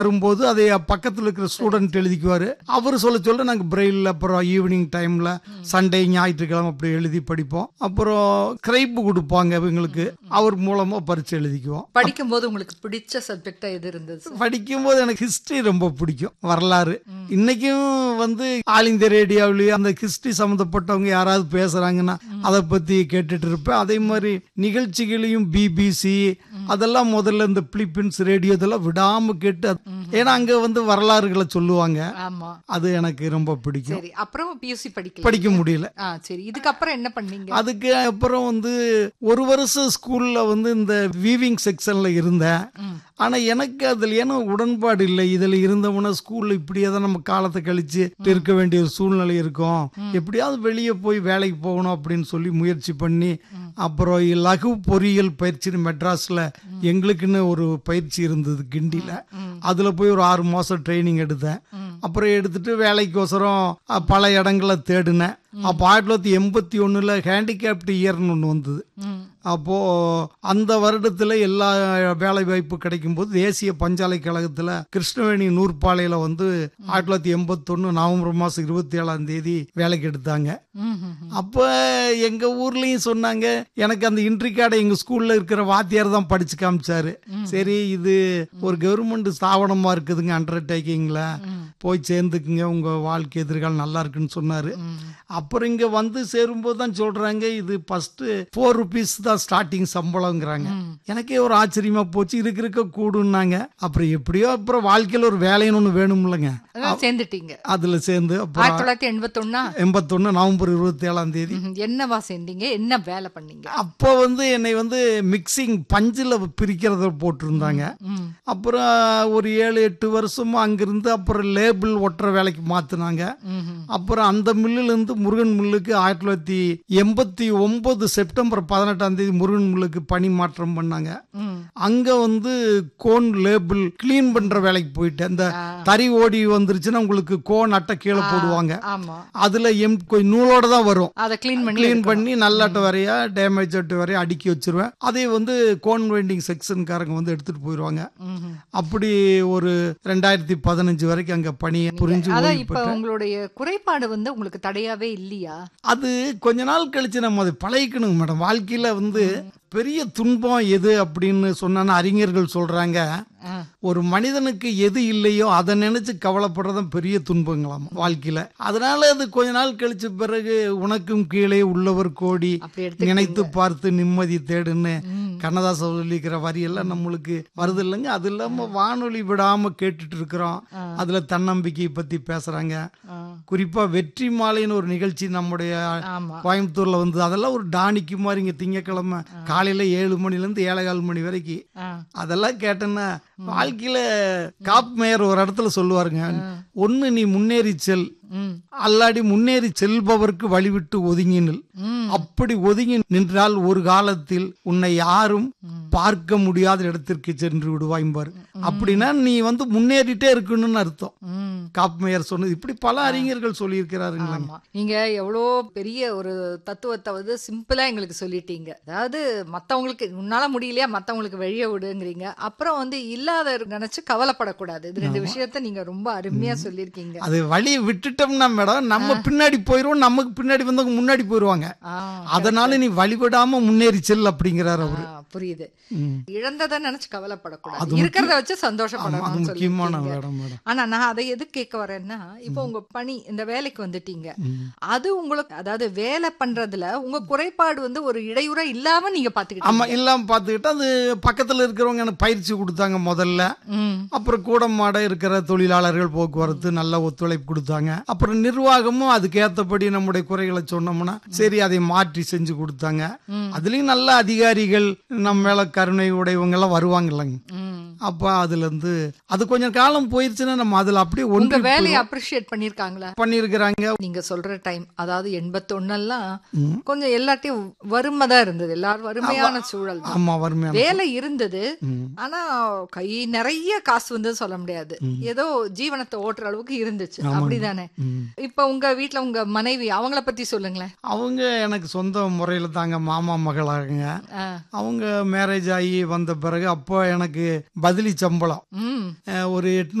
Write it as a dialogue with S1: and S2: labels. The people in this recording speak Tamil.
S1: வரும்போது அதை பக்கத்துல இருக்கிற ஸ்டூடெண்ட் எழுதிக்குவாரு அவர் சொல்ல சொல்ல நாங்க பிரெயில் அப்புறம் ஈவினிங் டைம்ல சண்டே ஞாயிற்றுக்கிழமை அப்படி எழுதி படிப்போம் அப்புறம் ஸ்கிரைப் கொடுப்பாங்க இவங்களுக்கு அவர் மூலமா பரிச்சு எழுதிக்குவோம்
S2: படிக்கும்போது உங்களுக்கு பிடிச்ச சப்ஜெக்டா எது இருந்தது சார்?
S1: படிக்கும்போது எனக்கு ஹிஸ்டரி ரொம்ப பிடிக்கும் வரலாறு இன்னைக்கும் வந்து ஆல் இந்தியா ரேடியோவிலேயே அந்த ஹிஸ்டரி சம்மந்தப்பட்டவங்க யாராவது பேசுறாங்கன்னா அதை பத்தி கேட்டுட்டு இருப்பேன் அதே மாதிரி நிகழ்ச்சிகளையும் பிபிசி அதெல்லாம் முதல்ல இந்த பிலிப்பீன்ஸ் ரேடியோ இதெல்லாம் விடாம கேட்டு அது- ஏன்னா அங்க வந்து வரலாறுகளை சொல்லுவாங்க
S2: ஆமா
S1: அது எனக்கு ரொம்ப பிடிக்கும்
S2: சரி அப்புறம் பியூசி படிக்கல
S1: படிக்க முடியல
S2: ஆ சரி இதுக்கப்புறம் என்ன பண்ணீங்க
S1: அதுக்கு அப்புறம் வந்து ஒரு வருஷம் ஸ்கூல்ல வந்து இந்த வீவிங் செக்ஷன்ல இருந்தேன் ஆனா எனக்கு அதுல ஏன்னா உடன்பாடு இல்லை இதுல இருந்தவன ஸ்கூல்ல இப்படியே தான் நம்ம காலத்தை கழிச்சு இருக்க வேண்டிய ஒரு சூழ்நிலை இருக்கும் எப்படியாவது வெளியே போய் வேலைக்கு போகணும் அப்படின்னு சொல்லி முயற்சி பண்ணி அப்புறம் லகு பொறியியல் பயிற்சின்னு மெட்ராஸ்ல எங்களுக்குன்னு ஒரு பயிற்சி இருந்தது கிண்டில அதுல போய் ஒரு ஆறு மாசம் ட்ரைனிங் எடுத்தேன் அப்புறம் எடுத்துட்டு வேலைக்கோசரம் அஹ், பல இடங்களை தேடினேன் அப்போ ஆயிரத்தி தொள்ளாயிரத்தி எண்பத்தி ஒண்ணுல ஹேண்டிகேப்ட் இயர்னு ஒன்று வந்தது அப்போ அந்த வருடத்துல எல்லா வேலை வாய்ப்பு கிடைக்கும் போது தேசிய பஞ்சாலைக்கழகத்துல கிருஷ்ணவேணி நூற்பாலையில வந்து ஆயிரத்தி தொள்ளாயிரத்தி எண்பத்தொன்னு நவம்பர் மாசம் இருபத்தி ஏழாம் தேதி வேலைக்கு எடுத்தாங்க
S2: ம், ம், ம்.
S1: அப்ப எங்க ஊர்லயும் சொன்னாங்க எனக்கு அந்த இன்ட்ரி கார்டை எங்க ஸ்கூல்ல இருக்கிற வாத்தியார் தான் படிச்சு காமிச்சாரு சரி இது ஒரு கவர்மெண்ட் ஸ்தாபனமா இருக்குதுங்க அண்டர்டேக்கிங்ல போய் சேர்ந்துக்குங்க உங்க வாழ்க்கை எதிர்காலம் நல்லா இருக்குன்னு சொன்னாரு அப்புறம் இங்க வந்து சேரும்போது தான் சொல்றாங்க இது ஃபர்ஸ்ட் ஃபோர் ருபீஸ் தான் ஸ்டார்டிங் சம்பளம்ங்கிறாங்க எனக்கே ஒரு ஆச்சரியமா போச்சு இருக்க இருக்க கூடுன்னாங்க அப்புறம் எப்படியோ அப்புறம் வாழ்க்கையில ஒரு வேலைன்னு ஒண்ணு வேணும்லங்க
S2: அதான் சேர்ந்துட்டீங்க
S1: அதுல சேர்ந்து அப்புறம்
S2: ஆயிரத்தி தொள்ளாயிரத்தி எண்பத்தொன்னா
S1: எண்பத்தொன்னு நவம்பர் இருபத்தி ஏழாம் தேதி
S2: என்னவா சேர்ந்தீங்க என்ன வேலை பண்ணீங்க
S1: அப்போ வந்து என்னை வந்து மிக்சிங் பஞ்சில் பிரிக்கிறத போட்டிருந்தாங்க
S2: ம்.
S1: அப்புறம் ஒரு ஏழு எட்டு வருஷமா அங்கிருந்து அப்புறம் லேபிள் ஒட்டுற வேலைக்கு மாத்தினாங்க
S2: ம், ம்.
S1: அப்புறம் அந்த மில்லுல இருந்து முருகன் மில்லுக்கு ஆயிரத்தி தொள்ளாயிரத்தி எண்பத்தி ஒன்பது செப்டம்பர் பதினெட்டாம் தேதி முருகன் மில்லுக்கு பணி மாற்றம் பண்ணாங்க
S2: ம்.
S1: அங்க வந்து கோன் லேபிள் கிளீன் பண்ற வேலைக்கு போயிட்டேன் இந்த தறி ஓடி வந்துருச்சுன்னா உங்களுக்கு கோன் அட்டை கீழே போடுவாங்க
S2: ஆமா
S1: அதுல எம் கொய் நூலோட தான் வரும்
S2: அதை கிளீன் பண்ணி
S1: கிளீன் பண்ணி நல்லாட்ட வரையா டேமேஜ் அட்டு வரையா அடுக்கி வச்சிருவேன் அதே வந்து கோன் வெண்டிங் செக்ஷன்காரங்க வந்து எடுத்துட்டு போயிடுவாங்க
S2: ம், ம்.
S1: அப்படி ஒரு ரெண்டாயிரத்தி பதினஞ்சு வரைக்கும் அங்க பணியை புரிஞ்சு
S2: அதான்
S1: ஓய்வு
S2: இப்ப
S1: பெற்றேன்.
S2: உங்களுடைய குறைபாடு வந்து உங்களுக்கு தடையாவே இல்லையா
S1: அது கொஞ்ச நாள் கழிச்சு நம்ம அதை பழகிக்கணும் மேடம் வாழ்க்கையில வந்து பெரிய துன்பம் எது அப்படின்னு சொன்னா அறிஞர்கள் சொல்றாங்க
S2: ஆ.
S1: ஒரு மனிதனுக்கு எது இல்லையோ அதை நினைச்சு கவலைப்படுறதும் பெரிய துன்பங்களாம் வாழ்க்கையில அதனால அது கொஞ்ச நாள் கழிச்ச பிறகு உனக்கும் கீழே உள்ளவர் கோடி
S2: அப்படி எடுத்து
S1: நினைத்து பார்த்து நிம்மதி தேடுன்னு கண்ணதாசன் சொல்லிக்கிற வரி எல்லாம் நம்மளுக்கு வருது இல்லைங்க அது இல்லாம வானொலி விடாம கேட்டுட்டு இருக்கிறோம் அதுல தன்னம்பிக்கையை பத்தி பேசுறாங்க
S2: ஆ.
S1: குறிப்பா வெற்றி மாலைன்னு ஒரு நிகழ்ச்சி நம்முடைய
S2: ஆமா
S1: கோயம்புத்தூர்ல வந்து அதெல்லாம் ஒரு டானிக்கு மாதிரி இங்க திங்கக்கிழமை காலையில ஏழு மணில இருந்து ஏழேகால் மணி வரைக்கும்
S2: ஆ.
S1: அதெல்லாம் கேட்டேன்னா வாழ்க்கையில காப் மேயர் ஒரு இடத்துல சொல்லுவாருங்க ஒண்ணு நீ முன்னேறி செல்
S2: ம்.
S1: அல்லாடி முன்னேறி செல்பவர்க்கு வழிவிட்டு ஒதுங்கி நில்
S2: ம்.
S1: அப்படி ஒதுங்கி நின்றால் ஒரு காலத்தில் உன்னை யாரும் பார்க்க முடியாத இடத்திற்கு சென்று விடுவாய்பார் அப்படின்னா நீ வந்து முன்னேறிட்டே இருக்கணும்னு அர்த்தம்
S2: ம்.
S1: காப் மேயர் சொன்னது இப்படி பல அறிஞர்கள் சொல்லியிருக்கிறாருங்களா
S2: ஆமா நீங்க எவ்வளோ பெரிய ஒரு தத்துவத்தை வந்து சிம்பிளா எங்களுக்கு சொல்லிட்டீங்க அதாவது மத்தவங்களுக்கு உன்னால முடியலையா மத்தவங்களுக்கு வழிய விடுங்கிறீங்க அப்புறம் வந்து இல்லாத நினைச்சு கவலைப்படக்கூடாது இது ரெண்டு விஷயத்த நீங்க ரொம்ப அருமையா சொல்லியிருக்கீங்க
S1: அது வழியை விட்டுட்டோம்னா மேடம் நம்ம பின்னாடி போயிருவோம் நமக்கு பின்னாடி வந்தவங்க முன்னாடி போயிருவாங்க
S2: ஆ,
S1: அதனால நீ வழிவிடாம முன்னேறி செல் அப்படிங்கிறாரு அவரு
S2: ஆ, புரியுது
S1: ம்.
S2: இழந்ததை நினைச்சு கவலைப்படக்கூடாது
S1: அது
S2: இருக்கிறத வச்சு
S1: ஆமா, அது
S2: சந்தோஷப்படணும்னு
S1: முக்கியமான
S2: சொல்லியிருக்கீங்க
S1: வேடம் மேடம்
S2: ஆனா நான் அதை எது கேட்க வரேன்னா இப்போ உங்க பணி இந்த வேலைக்கு வந்துட்டீங்க அது உங்களுக்கு அதாவது வேலை பண்றதுல உங்க குறைபாடு வந்து ஒரு இடையூறா இல்லாம நீங்க
S1: ஆமா
S2: பாத்துக்கிட்டீங்க
S1: இல்லாம பார்த்துக்கிட்டு அது பக்கத்துல இருக்கிறவங்க எனக்கு பயிற்சி கொடுத்தாங்க முதல்ல
S2: ம்.
S1: அப்புறம் கூடம் மாட இருக்கிற தொழிலாளர்கள் போக்குவரத்து நல்ல ஒத்துழைப்பு கொடுத்தாங்க அப்புறம் நிர்வாகமும் அதுக்கேத்தபடி நம்முடைய குறைகளை சொன்னோம்னா சரி அதை மாற்றி செஞ்சு கொடுத்தாங்க அதுலயும் நல்ல அதிகாரிகள் நம்ம மேல கருணை உடையவங்க எல்லாம் வருவாங்க இல்லைங்க
S2: ம்.
S1: அப்ப அதுல இருந்து அது கொஞ்சம் காலம் போயிருச்சுன்னா நம்ம அதுல அப்படியே
S2: உங்க
S1: ஒன்று
S2: வேலையை அப்ரிஷியேட் பண்ணிருக்காங்களா
S1: பண்ணிருக்கிறாங்க
S2: நீங்க சொல்ற டைம் அதாவது எண்பத்தொன்னெல்லாம் கொஞ்சம் எல்லாத்தையும் வறுமைதான் இருந்தது எல்லாரும் வறுமையான சூழல் தான்
S1: ஆமா வறுமையான
S2: வேலை இருந்தது ஆனா கை நிறைய காசு வந்து சொல்ல முடியாது ஏதோ ஜீவனத்தை ஓட்டுற அளவுக்கு இருந்துச்சு அப்படிதானே
S1: ம்.
S2: இப்ப உங்க வீட்ல உங்க மனைவி அவங்கள பத்தி சொல்லுங்களேன்
S1: அவங்க எனக்கு சொந்த முறையில தாங்க மாமா மகளாகுங்க
S2: ஆ.
S1: அவங்க மேரேஜ் ஆகி வந்த பிறகு அப்போ எனக்கு பதிலி சம்பளம்
S2: ம்
S1: அஹ், ஒரு